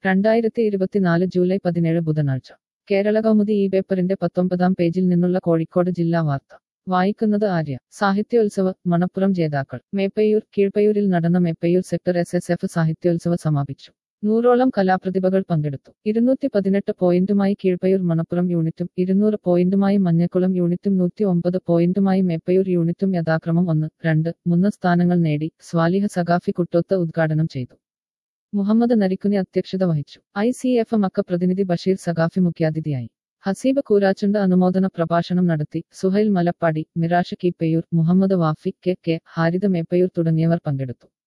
രണ്ടായിരത്തി ഇരുപത്തിനാല് ജൂലൈ പതിനേഴ് ബുധനാഴ്ച കേരള കൗമുദി ഈ പേപ്പറിന്റെ പത്തൊമ്പതാം പേജിൽ നിന്നുള്ള കോഴിക്കോട് ജില്ലാ വാർത്ത വായിക്കുന്നത് ആര്യ സാഹിത്യോത്സവ മണപ്പുറം ജേതാക്കൾ മേപ്പയൂർ കീഴ്പയൂരിൽ നടന്ന Meppayur sector S S F സാഹിത്യോത്സവ സമാപിച്ചു നൂറോളം കലാപ്രതിഭകൾ പങ്കെടുത്തു ഇരുന്നൂറ്റി പതിനെട്ട് പോയിന്റുമായി കീഴ്പയൂർ മണപ്പുറം യൂണിറ്റും ഇരുന്നൂറ് പോയിന്റുമായി മഞ്ഞക്കുളം യൂണിറ്റും നൂറ്റി ഒമ്പത് പോയിന്റുമായി മേപ്പയൂർ യൂണിറ്റും യഥാക്രമം ഒന്ന് രണ്ട് മൂന്ന് സ്ഥാനങ്ങൾ നേടി സ്വാലിഹ സഖാഫി കുട്ടോത്ത് ഉദ്ഘാടനം ചെയ്തു മുഹമ്മദ് നരിക്കുനി അധ്യക്ഷത വഹിച്ചു ഐ സി എഫ് മക്ക പ്രതിനിധി ബഷീർ സഖാഫി മുഖ്യാതിഥിയായി ഹസീബ് കൂരാച്ചുണ്ട് അനുമോദന പ്രഭാഷണം നടത്തി സുഹൈൽ മലപ്പാടി മിറാഷ് കീപ്പയൂർ മുഹമ്മദ് വാഫി കെ കെ ഹാരിത മേപ്പയൂർ തുടങ്ങിയവർ പങ്കെടുത്തു